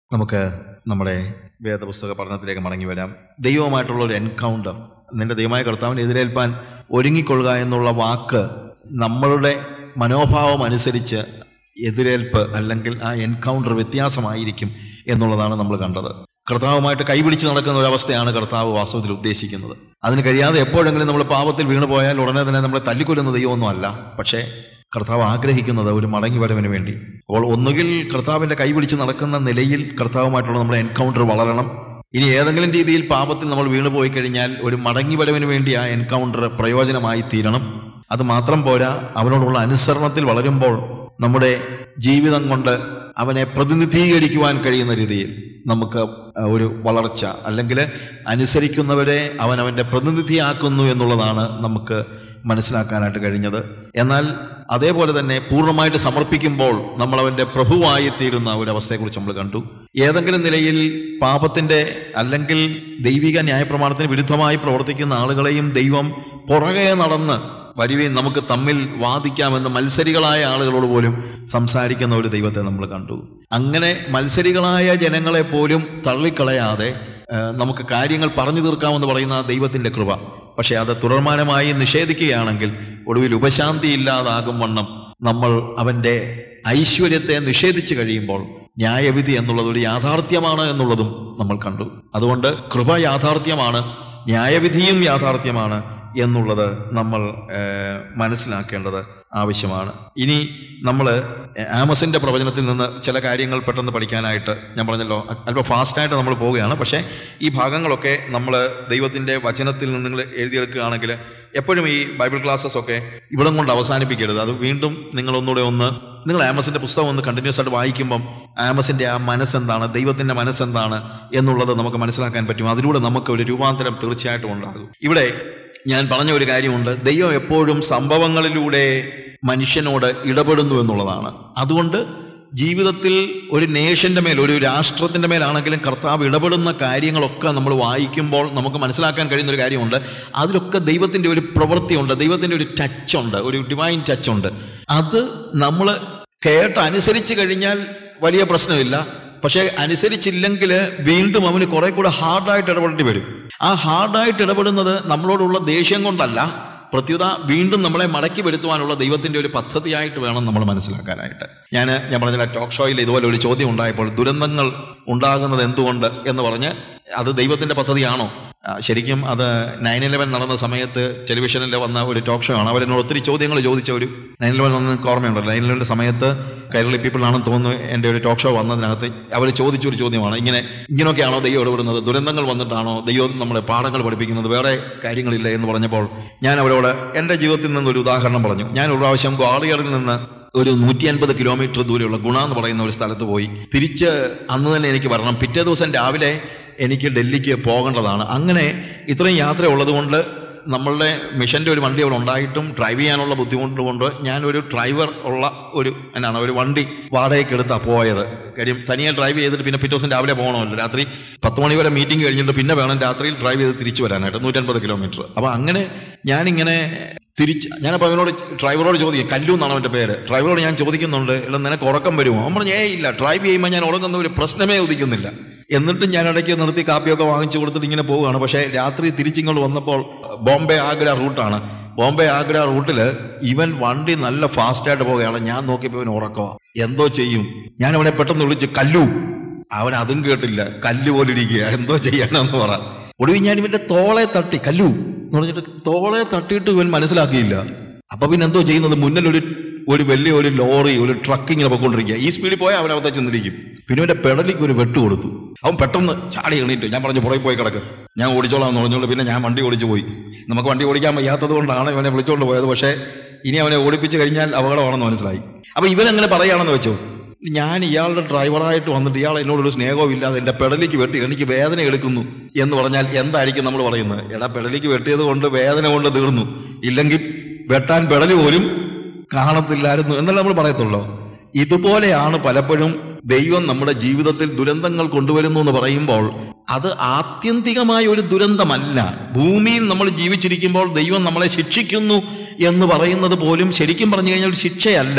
നമുക്ക് നമ്മുടെ വേദപുസ്തക പഠനത്തിലേക്ക് മടങ്ങി വരാം ദൈവവുമായിട്ടുള്ള ഒരു എൻകൗണ്ടർ നിന്റെ ദൈവമായ കർത്താവിനെ എതിരേൽപ്പാൻ ഒരുങ്ങിക്കൊള്ളുക എന്നുള്ള വാക്ക് നമ്മളുടെ മനോഭാവം അനുസരിച്ച് എതിരേൽപ്പ് അല്ലെങ്കിൽ ആ എൻകൗണ്ടർ വ്യത്യാസമായിരിക്കും എന്നുള്ളതാണ് നമ്മൾ കണ്ടത് കർത്താവുമായിട്ട് കൈപിടിച്ച് നടക്കുന്ന ഒരു അവസ്ഥയാണ് കർത്താവ് വാസ്തവത്തിൽ ഉദ്ദേശിക്കുന്നത് അതിന് കഴിയാതെ എപ്പോഴെങ്കിലും നമ്മൾ പാപത്തിൽ വീണു പോയാൽ ഉടനെ തന്നെ നമ്മളെ തല്ലിക്കൊല്ലുന്ന ദൈവമൊന്നും അല്ല പക്ഷേ കർത്താവ് ആഗ്രഹിക്കുന്നത് ഒരു മടങ്ങി വരവിന് വേണ്ടി അപ്പോൾ ഒന്നുകിൽ കർത്താവിന്റെ കൈപിടിച്ച് നടക്കുന്ന നിലയിൽ കർത്താവുമായിട്ടുള്ള നമ്മുടെ എൻകൗണ്ടർ വളരണം ഇനി ഏതെങ്കിലും രീതിയിൽ പാപത്തിൽ നമ്മൾ വീണു പോയി കഴിഞ്ഞാൽ ഒരു മടങ്ങി വരവിന് വേണ്ടി ആ എൻകൗണ്ടർ പ്രയോജനമായി തീരണം അത് മാത്രം പോരാ അവനോടുള്ള അനുസരണത്തിൽ വളരുമ്പോൾ നമ്മുടെ ജീവിതം കൊണ്ട് അവനെ പ്രതിനിധീകരിക്കുവാൻ കഴിയുന്ന രീതിയിൽ നമുക്ക് ഒരു വളർച്ച അല്ലെങ്കിൽ അനുസരിക്കുന്നവരെ അവൻ അവൻ്റെ പ്രതിനിധിയാക്കുന്നു എന്നുള്ളതാണ് നമുക്ക് മനസ്സിലാക്കാനായിട്ട് കഴിഞ്ഞത് എന്നാൽ അതേപോലെ തന്നെ പൂർണ്ണമായിട്ട് സമർപ്പിക്കുമ്പോൾ നമ്മൾ അവൻ്റെ പ്രഭുവായി തീരുന്ന ഒരു അവസ്ഥയെക്കുറിച്ച് നമ്മൾ കണ്ടു ഏതെങ്കിലും നിലയിൽ പാപത്തിൻ്റെ അല്ലെങ്കിൽ ദൈവിക ന്യായപ്രമാണത്തിന് വിരുദ്ധമായി പ്രവർത്തിക്കുന്ന ആളുകളെയും ദൈവം പുറകെ നടന്ന് വരുവീൻ നമുക്ക് തമ്മിൽ വാദിക്കാമെന്ന് മത്സരികളായ ആളുകളോട് പോലും സംസാരിക്കുന്ന ഒരു ദൈവത്തെ നമ്മൾ കണ്ടു അങ്ങനെ മത്സരികളായ ജനങ്ങളെ പോലും തള്ളിക്കളയാതെ ഏഹ്, നമുക്ക് കാര്യങ്ങൾ പറഞ്ഞു തീർക്കാമെന്ന് പറയുന്ന ആ ദൈവത്തിന്റെ കൃപ പക്ഷെ അത് തുടർമാനമായി നിഷേധിക്കുകയാണെങ്കിൽ ഒടുവിൽ ഉപശാന്തി ഇല്ലാതാകും വണ്ണം നമ്മൾ അവന്റെ ഐശ്വര്യത്തെ നിഷേധിച്ചു കഴിയുമ്പോൾ ന്യായവിധി എന്നുള്ളത് ഒരു യാഥാർത്ഥ്യമാണ് എന്നുള്ളതും നമ്മൾ കണ്ടു അതുകൊണ്ട് കൃപ യാഥാർത്ഥ്യമാണ് ന്യായവിധിയും യാഥാർത്ഥ്യമാണ് എന്നുള്ളത് നമ്മൾ ഏഹ്, മനസ്സിലാക്കേണ്ടത് ആവശ്യമാണ് ഇനി നമ്മൾ ആമസിന്റെ പ്രവചനത്തിൽ നിന്ന് ചില കാര്യങ്ങൾ പെട്ടെന്ന് പഠിക്കാനായിട്ട് ഞാൻ പറഞ്ഞല്ലോ അ- അല്പം ഫാസ്റ്റായിട്ട് നമ്മൾ പോവുകയാണ് പക്ഷേ ഈ ഭാഗങ്ങളൊക്കെ നമ്മൾ ദൈവത്തിന്റെ വചനത്തിൽ നിന്ന് നിങ്ങൾ എഴുതിയെടുക്കുകയാണെങ്കിൽ എപ്പോഴും ഈ ബൈബിൾ ക്ലാസ്സസ് ഒക്കെ ഇവിടം കൊണ്ട് അവസാനിപ്പിക്കരുത് അത് വീണ്ടും നിങ്ങൾ ഒന്നുകൂടെ ഒന്ന് നിങ്ങൾ ആമസിന്റെ പുസ്തകം ഒന്ന് കണ്ടിന്യൂസ് ആയിട്ട് വായിക്കുമ്പം ആമസിന്റെ ആ മനസ്സെന്താണ് ദൈവത്തിന്റെ മനസ്സെന്താണ് എന്നുള്ളത് നമുക്ക് മനസ്സിലാക്കാൻ പറ്റും അതിലൂടെ നമുക്ക് ഒരു രൂപാന്തരം തീർച്ചയായിട്ടും ഉണ്ടാകും ഇവിടെ ഞാൻ പറഞ്ഞ ഒരു കാര്യമുണ്ട് ദൈവം എപ്പോഴും സംഭവങ്ങളിലൂടെ മനുഷ്യനോട് ഇടപെടുന്നു എന്നുള്ളതാണ് അതുകൊണ്ട് ജീവിതത്തിൽ ഒരു നേഷന്റെ മേൽ ഒരു രാഷ്ട്രത്തിന്റെ മേലാണെങ്കിലും കർത്താവ് ഇടപെടുന്ന കാര്യങ്ങളൊക്കെ നമ്മൾ വായിക്കുമ്പോൾ നമുക്ക് മനസ്സിലാക്കാൻ കഴിയുന്ന ഒരു കാര്യമുണ്ട് അതിലൊക്കെ ദൈവത്തിന്റെ ഒരു പ്രവൃത്തിയുണ്ട് ദൈവത്തിന്റെ ഒരു ടച്ച് ഉണ്ട് ഒരു ഡിവൈൻ ടച്ച് ഉണ്ട് അത് നമ്മൾ കേട്ട് അനുസരിച്ച് കഴിഞ്ഞാൽ വലിയ പ്രശ്നമില്ല പക്ഷേ അനുസരിച്ചില്ലെങ്കിൽ വീണ്ടും അവന് കുറെ കൂടെ ഹാർഡായിട്ട് ഇടപെടേണ്ടി വരും ആ ഹാർഡായിട്ട് ഇടപെടുന്നത് നമ്മളോടുള്ള ദേഷ്യം കൊണ്ടല്ല പ്രത്യുത വീണ്ടും നമ്മളെ മടക്കി വരുത്തുവാനുള്ള ദൈവത്തിന്റെ ഒരു പദ്ധതിയായിട്ട് വേണം നമ്മൾ മനസ്സിലാക്കാനായിട്ട് ഞാൻ ഞാൻ പറഞ്ഞ ടോക്ക് ഷോയിൽ ഇതുപോലെ ഒരു ചോദ്യം ഉണ്ടായപ്പോൾ ദുരന്തങ്ങൾ ഉണ്ടാകുന്നത് എന്തുകൊണ്ട് എന്ന് പറഞ്ഞ് അത് ദൈവത്തിന്റെ പദ്ധതിയാണോ ആ, ശരിക്കും അത് നയൻ ഇലവൻ നടന്ന സമയത്ത് ടെലിവിഷനിൽ വന്ന ഒരു ടോക്ക് ഷോ ആണ് അവരെന്നോട് ഒത്തിരി ചോദ്യങ്ങൾ ചോദിച്ച ഒരു നയൻ ഇലവൻ വന്ന നിങ്ങൾക്ക് ഓർമ്മയുണ്ടല്ലോ നയൻ ഇലവൻ്റെ സമയത്ത് കൈരളി പീപ്പിൾ ആണെന്ന് തോന്നുന്നു എൻ്റെ ഒരു ടോക്ക് ഷോ വന്നതിനകത്ത് അവർ ചോദിച്ചൊരു ചോദ്യമാണ് ഇങ്ങനെ ഇങ്ങനെയൊക്കെയാണോ ദൈവം ഇടപെടുന്നത് ദുരന്തങ്ങൾ വന്നിട്ടാണോ ദൈവം നമ്മളെ പാഠങ്ങൾ പഠിപ്പിക്കുന്നത് വേറെ കാര്യങ്ങളില്ല എന്ന് പറഞ്ഞപ്പോൾ ഞാൻ അവരോട് എൻ്റെ ജീവിതത്തിൽ നിന്നൊരു ഉദാഹരണം പറഞ്ഞു ഞാൻ ഒരു പ്രാവശ്യം ഗ്വാളിയറിൽ നിന്ന് ഒരു നൂറ്റി അൻപത് കിലോമീറ്റർ ദൂരെയുള്ള ഗുണ എന്ന് പറയുന്ന ഒരു സ്ഥലത്ത് പോയി തിരിച്ച് അന്ന് തന്നെ എനിക്ക് വരണം പിറ്റേ ദിവസം രാവിലെ എനിക്ക് ഡൽഹിക്ക് പോകേണ്ടതാണ് അങ്ങനെ ഇത്രയും യാത്ര ഉള്ളതുകൊണ്ട് നമ്മളുടെ മിഷന്റെ ഒരു വണ്ടി അവിടെ ഉണ്ടായിട്ടും ഡ്രൈവ് ചെയ്യാനുള്ള ബുദ്ധിമുട്ട് കൊണ്ട് ഞാനൊരു ഡ്രൈവർ ഉള്ള ഒരു എന്നാണ് ഒരു വണ്ടി വാടകയ്ക്ക് എടുത്താ പോയത് കാര്യം തനിയെ ഡ്രൈവ് ചെയ്തിട്ട് പിന്നെ പിറ്റേ ദിവസം രാവിലെ പോകണമല്ലോ രാത്രി പത്ത് മണി വരെ മീറ്റിംഗ് കഴിഞ്ഞിട്ട് പിന്നെ വേണം രാത്രിയിൽ ഡ്രൈവ് ചെയ്ത് തിരിച്ചു വരാനായിട്ട് നൂറ്റൻപത് കിലോമീറ്റർ അപ്പോൾ അങ്ങനെ ഞാനിങ്ങനെ തിരിച്ച് ഞാനപ്പോൾ അവനോട് ഡ്രൈവറോട് ചോദിക്കും കല്ലു എന്നാണ് അവൻ്റെ പേര് ഡ്രൈവറോട് ഞാൻ ചോദിക്കുന്നുണ്ട് ഇല്ല നിനക്ക് ഉറക്കം വരുമോ അവൻ പറഞ്ഞു ഏയ് ഇല്ല ഡ്രൈവ് ചെയ്യുമ്പോൾ ഞാൻ ഉറങ്ങുന്ന ഒരു പ്രശ്നമേ ഉദിക്കുന്നില്ല എന്നിട്ട് ഞാൻ ഇടയ്ക്ക് നിർത്തി കാപ്പിയൊക്കെ വാങ്ങിച്ചു കൊടുത്തിട്ട് ഇങ്ങനെ പോവുകയാണ് പക്ഷേ രാത്രി തിരിച്ചിങ്ങോട്ട് വന്നപ്പോൾ ബോംബെ ആഗ്ര റൂട്ടാണ് ബോംബെ ആഗ്ര റൂട്ടിൽ ഇവൻ വണ്ടി നല്ല ഫാസ്റ്റായിട്ട് പോവുകയാണ് ഞാൻ നോക്കിയപ്പോൾ ഇവൻ ഉറക്കമാ എന്തോ ചെയ്യും ഞാൻ അവനെ പെട്ടെന്ന് വിളിച്ച് കല്ലു അവൻ അതും കേട്ടില്ല കല്ല് പോലെ ഇരിക്കുക എന്തോ ചെയ്യാനെന്ന് പറ ഒടുവിൽ ഞാൻ ഇവന്റെ തോളെ തട്ടി കല്ലു എന്ന് പറഞ്ഞിട്ട് തോളെ തട്ടിയിട്ട് ഇവൻ മനസ്സിലാക്കിയില്ല അപ്പൊ പിന്നെ എന്തോ ചെയ്യുന്നത് മുന്നിൽ ഒരു ഒരു വലിയ ഒരു ലോറി ഒരു ട്രക്ക് ഇങ്ങനെ പൊയ്ക്കൊണ്ടിരിക്കുക ഈ സ്പീഡിൽ പോയാൽ അവൻ അവത്തെ ചെന്നിരിക്കും പിന്നെ അവന്റെ പെടലിക്ക് ഒരു വെട്ട് കൊടുത്തു അവൻ പെട്ടെന്ന് ചാടി എണീറ്റ് ഞാൻ പറഞ്ഞു പുറകെ പോയി കിടക്ക് ഞാൻ ഓടിച്ചോളാം എന്ന് പറഞ്ഞോളൂ പിന്നെ ഞാൻ വണ്ടി ഓടിച്ചു പോയി നമുക്ക് വണ്ടി ഓടിക്കാൻ വയ്യാത്തത് കൊണ്ടാണ് ഇവനെ വിളിച്ചുകൊണ്ട് പോയത് പക്ഷേ ഇനി അവനെ ഓടിപ്പിച്ച് കഴിഞ്ഞാൽ അപകടമാണെന്ന് മനസ്സിലായി അപ്പൊ ഇവൻ അങ്ങനെ പറയുകയാണെന്ന് വെച്ചോ ഞാൻ ഇയാളുടെ ഡ്രൈവറായിട്ട് വന്നിട്ട് ഇയാൾ എന്നോടൊരു സ്നേഹവും ഇല്ലാതെ എൻ്റെ പെടലിക്ക് വെട്ടി എനിക്ക് വേദന എടുക്കുന്നു എന്ന് പറഞ്ഞാൽ എന്തായിരിക്കും നമ്മൾ പറയുന്നത് എടാ പെടലിക്ക് വെട്ടിയത് കൊണ്ട് വേദന കൊണ്ട് തീർന്നു ഇല്ലെങ്കിൽ വെട്ടാൻ പെടല് പോലും കാണത്തില്ലായിരുന്നു എന്നല്ല നമ്മൾ പറയത്തുള്ളൂ ഇതുപോലെയാണ് പലപ്പോഴും ദൈവം നമ്മുടെ ജീവിതത്തിൽ ദുരന്തങ്ങൾ കൊണ്ടുവരുന്നു എന്ന് പറയുമ്പോൾ അത് ആത്യന്തികമായ ഒരു ദുരന്തമല്ല ഭൂമിയിൽ നമ്മൾ ജീവിച്ചിരിക്കുമ്പോൾ ദൈവം നമ്മളെ ശിക്ഷിക്കുന്നു എന്ന് പറയുന്നത് പോലും ശരിക്കും പറഞ്ഞു കഴിഞ്ഞാൽ ഒരു ശിക്ഷയല്ല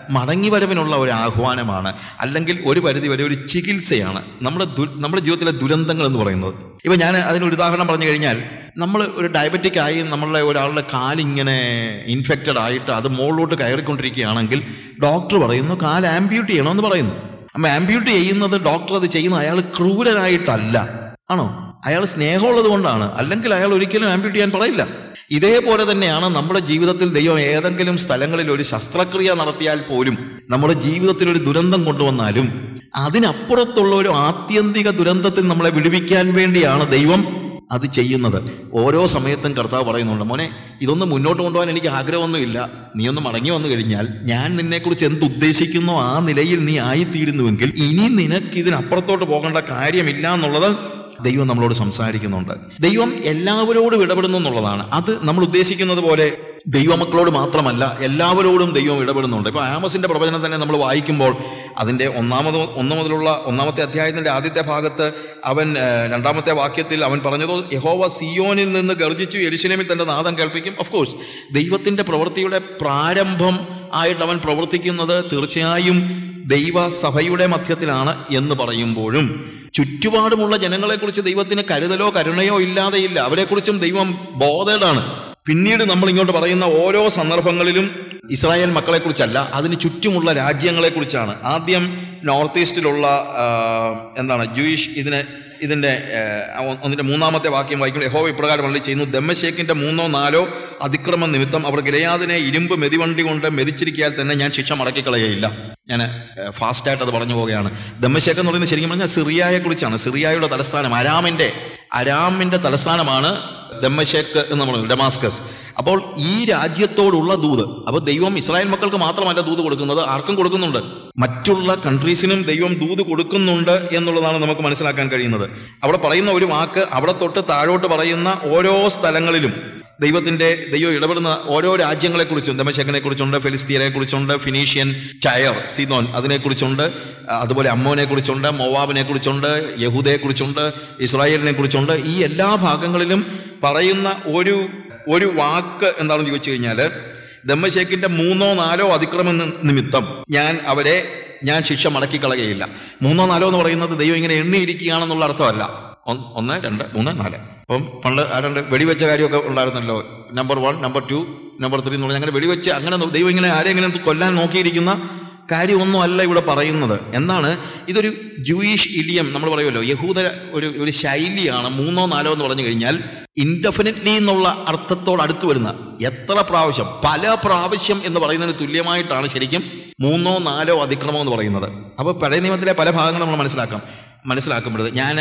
മടങ്ങിവരവിനുള്ള ഒരു ആഹ്വാനമാണ് അല്ലെങ്കിൽ ഒരു പരിധി വരെ ഒരു ചികിത്സയാണ് നമ്മുടെ ദു നമ്മുടെ ജീവിതത്തിലെ ദുരന്തങ്ങൾ എന്ന് പറയുന്നത് ഇപ്പം ഞാൻ അതിനൊരു ഉദാഹരണം പറഞ്ഞു കഴിഞ്ഞാൽ നമ്മൾ ഒരു ഡയബറ്റിക് ആയി നമ്മളുടെ ഒരാളുടെ കാലിങ്ങനെ ഇൻഫെക്റ്റഡ് ആയിട്ട് അത് മുകളിലോട്ട് കയറിക്കൊണ്ടിരിക്കുകയാണെങ്കിൽ ഡോക്ടർ പറയുന്നു കാൽ ആംബ്യൂട്ട് ചെയ്യണമെന്ന് പറയുന്നു അപ്പം ആംബ്യൂട്ട് ചെയ്യുന്നത് ഡോക്ടർ അത് ചെയ്യുന്നത് അയാൾ ക്രൂരനായിട്ടല്ല ആണോ അയാൾ സ്നേഹമുള്ളത് കൊണ്ടാണ് അല്ലെങ്കിൽ അയാൾ ഒരിക്കലും ആംബ്യൂട്ട് ചെയ്യാൻ പറയില്ല ഇതേപോലെ തന്നെയാണ് നമ്മുടെ ജീവിതത്തിൽ ദൈവം ഏതെങ്കിലും സ്ഥലങ്ങളിൽ ഒരു ശസ്ത്രക്രിയ നടത്തിയാൽ പോലും നമ്മുടെ ജീവിതത്തിൽ ഒരു ദുരന്തം കൊണ്ടുവന്നാലും അതിനപ്പുറത്തുള്ള ഒരു ആത്യന്തിക ദുരന്തത്തിൽ നമ്മളെ വിടുവിക്കാൻ വേണ്ടിയാണ് ദൈവം അത് ചെയ്യുന്നത് ഓരോ സമയത്തും കർത്താവ് പറയുന്നുണ്ട് മോനെ ഇതൊന്ന് മുന്നോട്ട് കൊണ്ടുപോകാൻ എനിക്ക് ആഗ്രഹമൊന്നുമില്ല നീ ഒന്ന് മടങ്ങി വന്നു കഴിഞ്ഞാൽ ഞാൻ നിന്നെക്കുറിച്ച് എന്ത് ഉദ്ദേശിക്കുന്നോ ആ നിലയിൽ നീ ആയിത്തീരുന്നുവെങ്കിൽ ഇനി നിനക്ക് ഇതിനപ്പുറത്തോട്ട് പോകേണ്ട കാര്യമില്ല എന്നുള്ളത് ദൈവം നമ്മളോട് സംസാരിക്കുന്നുണ്ട് ദൈവം എല്ലാവരോടും ഇടപെടുന്നു എന്നുള്ളതാണ് അത് നമ്മൾ ഉദ്ദേശിക്കുന്നത് പോലെ ദൈവമക്കളോട് മാത്രമല്ല എല്ലാവരോടും ദൈവം ഇടപെടുന്നുണ്ട് ഇപ്പോൾ ആമസിന്റെ പ്രവചനം തന്നെ നമ്മൾ വായിക്കുമ്പോൾ അതിൻ്റെ ഒന്നാമത് ഒന്ന് മുതലുള്ള ഒന്നാമത്തെ അധ്യായത്തിൻ്റെ ആദ്യത്തെ ഭാഗത്ത് അവൻ ഏഹ്, രണ്ടാമത്തെ വാക്യത്തിൽ അവൻ പറഞ്ഞതോ യഹോവ സിയോനിൽ നിന്ന് ഗർജിച്ചു എരിശിലേമിൽ തന്റെ നാദം കേൾപ്പിക്കും ഓഫ് കോഴ്സ് ദൈവത്തിൻ്റെ പ്രവൃത്തിയുടെ പ്രാരംഭം ആയിട്ട് അവൻ പ്രവർത്തിക്കുന്നത് തീർച്ചയായും ദൈവസഭയുടെ മധ്യത്തിലാണ് എന്ന് പറയുമ്പോഴും ചുറ്റുപാടുമുള്ള ജനങ്ങളെക്കുറിച്ച് ദൈവത്തിന് കരുതലോ കരുണയോ ഇല്ലാതെയില്ല അവരെക്കുറിച്ചും ദൈവം ബോധേഡാണ് പിന്നീട് നമ്മൾ ഇങ്ങോട്ട് പറയുന്ന ഓരോ സന്ദർഭങ്ങളിലും ഇസ്രായേൽ മക്കളെക്കുറിച്ചല്ല അതിന് ചുറ്റുമുള്ള രാജ്യങ്ങളെക്കുറിച്ചാണ് ആദ്യം നോർത്ത് ഈസ്റ്റിലുള്ള ആ, എന്താണ് ജൂയിഷ് ഇതിനെ ഇതിൻ്റെ ഒന്നിൻ്റെ മൂന്നാമത്തെ വാക്യം വായിക്കുമ്പോൾ യഹോവ ഇപ്രകാരം അള്ളി ചെയ്യുന്നു ദമ്മശേക്കിൻ്റെ മൂന്നോ നാലോ അതിക്രമ നിമിത്തം അവർ ഗിലയാദിനെ ഇരുമ്പ് മെതിവണ്ടി കൊണ്ട് മെതിച്ചിരിക്കാൻ തന്നെ ഞാൻ ശിക്ഷ മടക്കിക്കളയുകയില്ല ഞാൻ ഫാസ്റ്റായിട്ട് അത് പറഞ്ഞു പോവുകയാണ് ദമ്മശേഖ് എന്ന് പറയുന്നത് ശരിക്കും പറഞ്ഞാൽ സിറിയയെ കുറിച്ചാണ് സിറിയയുടെ തലസ്ഥാനം അരാമിൻ്റെ അരാമിൻ്റെ തലസ്ഥാനമാണ് ദമ്മശേക്ക് എന്ന് പറയുന്നത് ഡെമാസ്കസ് അപ്പോൾ ഈ രാജ്യത്തോടുള്ള ദൂത് അപ്പോൾ ദൈവം ഇസ്രായേൽ മക്കൾക്ക് മാത്രമല്ല ദൂത് കൊടുക്കുന്നത് ആർക്കും കൊടുക്കുന്നുണ്ട് മറ്റുള്ള കൺട്രീസിനും ദൈവം ദൂത് കൊടുക്കുന്നുണ്ട് എന്നുള്ളതാണ് നമുക്ക് മനസ്സിലാക്കാൻ കഴിയുന്നത് അവിടെ പറയുന്ന ഒരു വാക്ക് അവിടെ തൊട്ട് താഴോട്ട് പറയുന്ന ഓരോ സ്ഥലങ്ങളിലും ദൈവത്തിന്റെ ദൈവം ഇടപെടുന്ന ഓരോ രാജ്യങ്ങളെക്കുറിച്ചും ദമശകനെ കുറിച്ചുണ്ട് ഫിലിസ്തീനെ കുറിച്ചുണ്ട് ഫിനീഷ്യൻ ടയർ സീതോൻ അതിനെക്കുറിച്ചുണ്ട് അതുപോലെ അമ്മോനെ കുറിച്ചുണ്ട് മോവാബിനെ കുറിച്ചുണ്ട് യഹൂദയെ കുറിച്ചുണ്ട് ഇസ്രായേലിനെ കുറിച്ചുണ്ട് ഈ എല്ലാ ഭാഗങ്ങളിലും പറയുന്ന ഒരു ഒരു വാക്ക് എന്താണെന്ന് ചോദിച്ചു കഴിഞ്ഞാൽ ദമ്മശേഖിന്റെ മൂന്നോ നാലോ അതിക്രമ നി- നിമിത്തം ഞാൻ അവരെ ഞാൻ ശിക്ഷ മടക്കിക്കളയുകയില്ല മൂന്നോ നാലോ എന്ന് പറയുന്നത് ദൈവം ഇങ്ങനെ എണ്ണിയിരിക്കുകയാണെന്നുള്ള അർത്ഥമല്ല ഒന്ന് ഒന്ന് രണ്ട് മൂന്ന് നാല് അപ്പം പണ്ട് ആരണ്ട് വെടിവെച്ച കാര്യമൊക്കെ ഉണ്ടായിരുന്നല്ലോ number one number two number three എന്ന് പറഞ്ഞാൽ അങ്ങനെ വെടിവെച്ച് അങ്ങനെ നോ- ദൈവം ഇങ്ങനെ ആരെങ്കിലും കൊല്ലാൻ നോക്കിയിരിക്കുന്ന കാര്യമൊന്നും അല്ല ഇവിടെ പറയുന്നത് എന്താണ് ഇതൊരു ജൂയിഷ് ഇലിയം നമ്മൾ പറയുമല്ലോ യഹൂദ ഒരു ഒരു ശൈലിയാണ് മൂന്നോ നാലോ എന്ന് പറഞ്ഞു കഴിഞ്ഞാൽ ഇൻഡെഫിനറ്റ്ലി എന്നുള്ള അർത്ഥത്തോട് അടുത്ത് വരുന്ന എത്ര പ്രാവശ്യം പല പ്രാവശ്യം എന്ന് പറയുന്നതിന് തുല്യമായിട്ടാണ് ശരിക്കും മൂന്നോ നാലോ അതിക്രമം എന്ന് പറയുന്നത് അപ്പോൾ പഴയ നിയമത്തിലെ പല ഭാഗങ്ങൾ നമ്മൾ മനസ്സിലാക്കാം മനസ്സിലാക്കുമ്പോഴത് ഞാൻ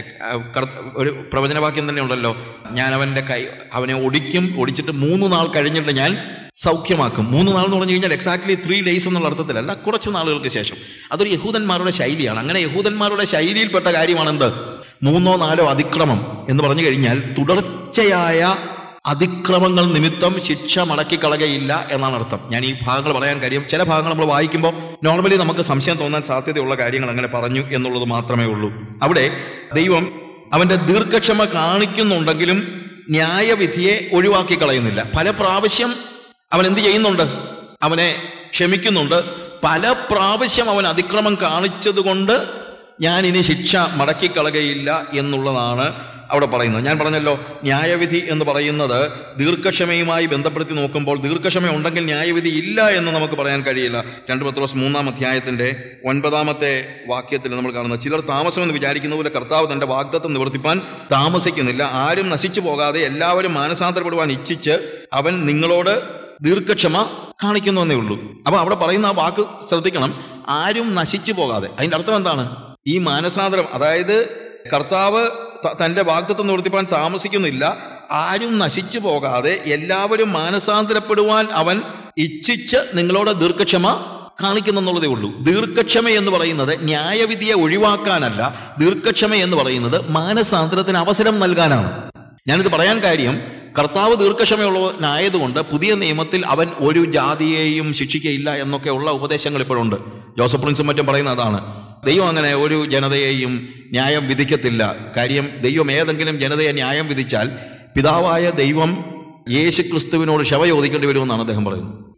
ഒരു പ്രവചനവാക്യം തന്നെ ഉണ്ടല്ലോ ഞാൻ അവൻ്റെ കൈ അവനെ ഒടിക്കും ഒടിച്ചിട്ട് മൂന്ന് നാൾ കഴിഞ്ഞിട്ട് ഞാൻ സൗഖ്യമാക്കും മൂന്ന് നാൾ എന്ന് പറഞ്ഞു കഴിഞ്ഞാൽ എക്സാക്ട്ലി ത്രീ ഡേയ്സ് എന്നുള്ള അർത്ഥത്തിലല്ല കുറച്ച് നാളുകൾക്ക് ശേഷം അതൊരു യഹൂദന്മാരുടെ ശൈലിയാണ് അങ്ങനെ യഹൂദന്മാരുടെ ശൈലിയിൽപ്പെട്ട കാര്യമാണ് എന്ത് മൂന്നോ നാലോ അതിക്രമം എന്ന് പറഞ്ഞു കഴിഞ്ഞാൽ തുടർച്ചയായ അതിക്രമങ്ങൾ നിമിത്തം ശിക്ഷ മടക്കിക്കളകയില്ല എന്നാണ് അർത്ഥം ഞാൻ ഈ ഭാഗങ്ങൾ പറയാൻ കാര്യം ചില ഭാഗങ്ങൾ നമ്മൾ വായിക്കുമ്പോൾ നോർമലി നമുക്ക് സംശയം തോന്നാൻ സാധ്യതയുള്ള കാര്യങ്ങൾ അങ്ങനെ പറഞ്ഞു എന്നുള്ളത് മാത്രമേ ഉള്ളൂ അവിടെ ദൈവം അവന്റെ ദീർഘക്ഷമ കാണിക്കുന്നുണ്ടെങ്കിലും ന്യായവിധിയെ ഒഴിവാക്കി കളയുന്നില്ല പല പ്രാവശ്യം അവൻ എന്ത് ചെയ്യുന്നുണ്ട് അവനെ ക്ഷമിക്കുന്നുണ്ട് പല പ്രാവശ്യം അവൻ അതിക്രമം കാണിച്ചതുകൊണ്ട് ഞാൻ ഇനി ശിക്ഷ മടക്കിക്കളകയില്ല എന്നുള്ളതാണ് അവിടെ പറയുന്നത് ഞാൻ പറഞ്ഞല്ലോ ന്യായവിധി എന്ന് പറയുന്നത് ദീർഘക്ഷമയുമായി ബന്ധപ്പെടുത്തി നോക്കുമ്പോൾ ദീർഘക്ഷമ ഉണ്ടെങ്കിൽ ന്യായവിധി ഇല്ല എന്ന് നമുക്ക് പറയാൻ കഴിയില്ല രണ്ട് പത്രോസ് മൂന്നാം അധ്യായത്തിന്റെ ഒൻപതാമത്തെ വാക്യത്തിൽ നമ്മൾ കാണുന്നത് ചിലർ താമസമെന്ന് വിചാരിക്കുന്ന പോലെ കർത്താവ് തന്റെ വാഗ്ദത്തം നിവർത്തിപ്പാൻ താമസിക്കുന്നില്ല ആരും നശിച്ചു പോകാതെ എല്ലാവരും മാനസാന്തരപ്പെടുവാൻ ഇച്ഛിച്ച് അവൻ നിങ്ങളോട് ദീർഘക്ഷമ കാണിക്കുന്നു എന്നേ ഉള്ളൂ അപ്പൊ അവിടെ പറയുന്ന ആ വാക്ക് ശ്രദ്ധിക്കണം ആരും നശിച്ചു പോകാതെ അതിന്റെ അർത്ഥം എന്താണ് ഈ മാനസാന്തരം അതായത് കർത്താവ് ത- തന്റെ വാഗ്ദത്വം നിവർത്തിപ്പാൻ താമസിക്കുന്നില്ല ആരും നശിച്ചു പോകാതെ എല്ലാവരും മാനസാന്തരപ്പെടുവാൻ അവൻ ഇച്ഛിച്ച് നിങ്ങളോട് ദീർഘക്ഷമ കാണിക്കുന്നെന്നുള്ളതേ ഉള്ളൂ ദീർഘക്ഷമ എന്ന് പറയുന്നത് ന്യായവിധിയെ ഒഴിവാക്കാനല്ല ദീർഘക്ഷമ എന്ന് പറയുന്നത് മാനസാന്തരത്തിന് അവസരം നൽകാനാണ് ഞാനിത് പറയാൻ കാര്യം കർത്താവ് ദീർഘക്ഷമയുള്ളവനായതുകൊണ്ട് പുതിയ നിയമത്തിൽ അവൻ ഒരു ജാതിയെയും ശിക്ഷിക്കയില്ല എന്നൊക്കെയുള്ള ഉപദേശങ്ങൾ ഇപ്പോഴുണ്ട് ജോസഫ് പ്രിൻസും മറ്റും പറയുന്ന അതാണ് ദൈവം അങ്ങനെ ഒരു ജനതയെയും ന്യായം വിധിക്കത്തില്ല കാര്യം ദൈവം ഏതെങ്കിലും ജനതയെ ന്യായം വിധിച്ചാൽ പിതാവായ ദൈവം യേശു ക്രിസ്തുവിനോട് ക്ഷമ ചോദിക്കേണ്ടി വരുമെന്നാണ് അദ്ദേഹം പറയുന്നത്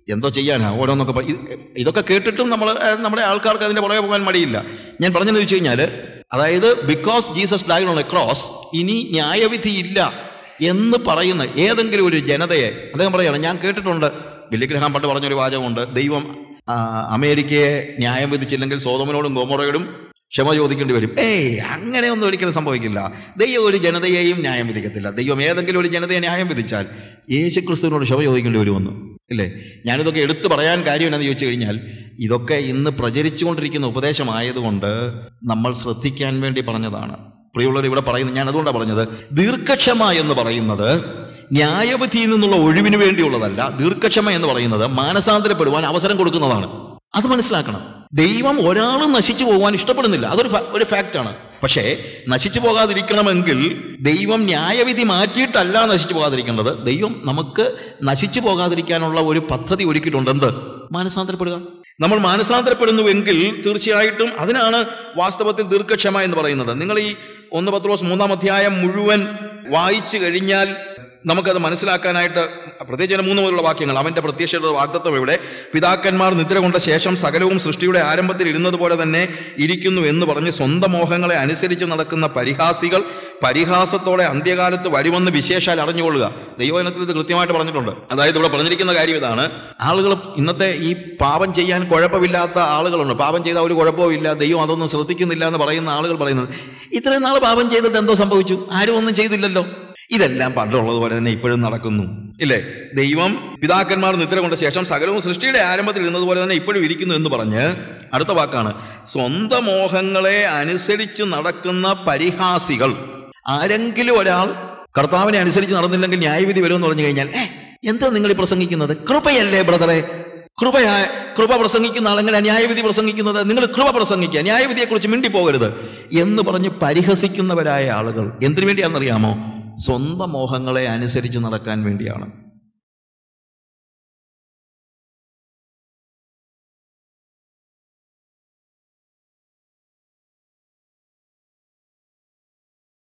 എന്തോ ചെയ്യാനാ ഓരോന്നൊക്കെ പറ- ഇത് ഇതൊക്കെ കേട്ടിട്ടും നമ്മൾ നമ്മുടെ ആൾക്കാർക്ക് അതിൻ്റെ പുറകെ പോകാൻ മടിയില്ല ഞാൻ പറഞ്ഞതെന്ന് വെച്ച് കഴിഞ്ഞാൽ അതായത് because Jesus died on a cross ഇനി ന്യായവിധി ഇല്ല എന്ന് പറയുന്ന ഏതെങ്കിലും ഒരു ജനതയെ അദ്ദേഹം പറയുകയാണ് ഞാൻ കേട്ടിട്ടുണ്ട് ബില്ലിഗ്രഹാം പണ്ട് പറഞ്ഞൊരു വാചകമുണ്ട് ദൈവം ആ, അമേരിക്കയെ ന്യായം വിധിച്ചില്ലെങ്കിൽ സോതമനോടും ഗോമോറയോടും ക്ഷമ ചോദിക്കേണ്ടി വരും ഏയ് അങ്ങനെയൊന്നും ഒരിക്കലും സംഭവിക്കില്ല ദൈവം ഒരു ജനതയെയും ന്യായം വിധിക്കത്തില്ല ദൈവം ഏതെങ്കിലും ഒരു ജനതയെ ന്യായം വിധിച്ചാൽ യേശു ക്രിസ്തുവിനോട് ക്ഷമ ചോദിക്കേണ്ടി വരുമെന്ന് ഇല്ലേ ഞാനിതൊക്കെ എടുത്തു പറയാൻ കാര്യം എന്നാന്ന് ചോദിച്ചു കഴിഞ്ഞാൽ ഇതൊക്കെ ഇന്ന് പ്രചരിച്ചുകൊണ്ടിരിക്കുന്ന ഉപദേശമായതുകൊണ്ട് നമ്മൾ ശ്രദ്ധിക്കാൻ വേണ്ടി പറഞ്ഞതാണ് പ്രിയമുള്ളവർ ഇവിടെ പറയുന്നത് ഞാൻ അതുകൊണ്ടാണ് പറഞ്ഞത് ദീർഘക്ഷമ എന്ന് പറയുന്നത് ന്യായവിധിയിൽ നിന്നുള്ള ഒഴിവിന് വേണ്ടിയുള്ളതല്ല ദീർഘക്ഷമ എന്ന് പറയുന്നത് മാനസാന്തരപ്പെടുവാൻ അവസരം കൊടുക്കുന്നതാണ് അത് മനസ്സിലാക്കണം ദൈവം ഒരാളും നശിച്ചു പോകാൻ ഇഷ്ടപ്പെടുന്നില്ല അതൊരു ഫാ- ഒരു ഫാക്റ്റാണ് പക്ഷേ നശിച്ചു പോകാതിരിക്കണമെങ്കിൽ ദൈവം ന്യായവിധി മാറ്റിയിട്ടല്ല നശിച്ചു പോകാതിരിക്കേണ്ടത് ദൈവം നമുക്ക് നശിച്ചു പോകാതിരിക്കാനുള്ള ഒരു പദ്ധതി ഒരുക്കിയിട്ടുണ്ട് എന്ത് മാനസാന്തരപ്പെടുക നമ്മൾ മാനസാന്തരപ്പെടുന്നുവെങ്കിൽ തീർച്ചയായിട്ടും അതിനാണ് വാസ്തവത്തിൽ ദീർഘക്ഷമ എന്ന് പറയുന്നത് നിങ്ങൾ ഈ ഒന്ന് പത്രോസ് മൂന്നാം അധ്യായം മുഴുവൻ വായിച്ചു കഴിഞ്ഞാൽ നമുക്കത് മനസ്സിലാക്കാനായിട്ട് പ്രത്യേകിച്ച് അതിന് മൂന്ന് മുതലുള്ള വാക്യങ്ങൾ അവന്റെ പ്രത്യക്ഷയുടെ വാഗ്ദത്വം ഇവിടെ പിതാക്കന്മാർ നിദ്ര കൊണ്ട ശേഷം സകലവും സൃഷ്ടിയുടെ ആരംഭത്തിൽ ഇരുന്നത് പോലെ തന്നെ ഇരിക്കുന്നു എന്ന് പറഞ്ഞ് സ്വന്തം മോഹങ്ങളെ അനുസരിച്ച് നടക്കുന്ന പരിഹാസികൾ പരിഹാസത്തോടെ അന്ത്യകാലത്ത് വരുമെന്ന് വിശേഷാൽ അറിഞ്ഞുകൊള്ളുക ദൈവജനത്തിൽ ഇത് കൃത്യമായിട്ട് പറഞ്ഞിട്ടുണ്ട് അതായത് ഇവിടെ പറഞ്ഞിരിക്കുന്ന കാര്യം ഇതാണ് ആളുകൾ ഇന്നത്തെ ഈ പാപം ചെയ്യാൻ കുഴപ്പമില്ലാത്ത ആളുകളുണ്ട് പാപം ചെയ്താൽ ഒരു കുഴപ്പവും ഇല്ല ദൈവം അതൊന്നും ശ്രദ്ധിക്കുന്നില്ല എന്ന് പറയുന്ന ആളുകൾ പറയുന്നത് ഇത്രയും നാൾ പാപം ചെയ്തിട്ട് എന്തോ സംഭവിച്ചു ആരും ഒന്നും ചെയ്തില്ലല്ലോ ഇതെല്ലാം പണ്ടുള്ളതുപോലെ തന്നെ ഇപ്പോഴും നടക്കുന്നു ഇല്ലേ ദൈവം പിതാക്കന്മാർ നിദ്ര കൊണ്ട ശേഷം സകലവും സൃഷ്ടിയുടെ ആരംഭത്തിൽ ഇരുന്നതുപോലെ തന്നെ ഇപ്പോഴും ഇരിക്കുന്നു എന്ന് പറഞ്ഞ് അടുത്ത വാക്കാണ് സ്വന്തം മോഹങ്ങളെ അനുസരിച്ച് നടക്കുന്ന പരിഹാസികൾ ആരെങ്കിലും ഒരാൾ കർത്താവിനെ അനുസരിച്ച് നടന്നില്ലെങ്കിൽ ന്യായവിധി വരുമെന്ന് പറഞ്ഞു കഴിഞ്ഞാൽ "ഏ, എന്താ നിങ്ങൾ ഈ പ്രസംഗിക്കുന്നത് കൃപയല്ലേ ബ്രദറെ കൃപയാ കൃപ പ്രസംഗിക്കുന്ന ആളെങ്ങനെ ന്യായവിധി പ്രസംഗിക്കുന്നത് നിങ്ങൾ കൃപ പ്രസംഗിക്കുക ന്യായവിധിയെക്കുറിച്ച് മിണ്ടിപ്പോകരുത് എന്ന് പറഞ്ഞ് പരിഹസിക്കുന്നവരായ ആളുകൾ എന്തിനു വേണ്ടിയാണെന്നറിയാമോ സ്വന്തം മോഹങ്ങളെ അനുസരിച്ച് നടക്കാൻ വേണ്ടിയാണ്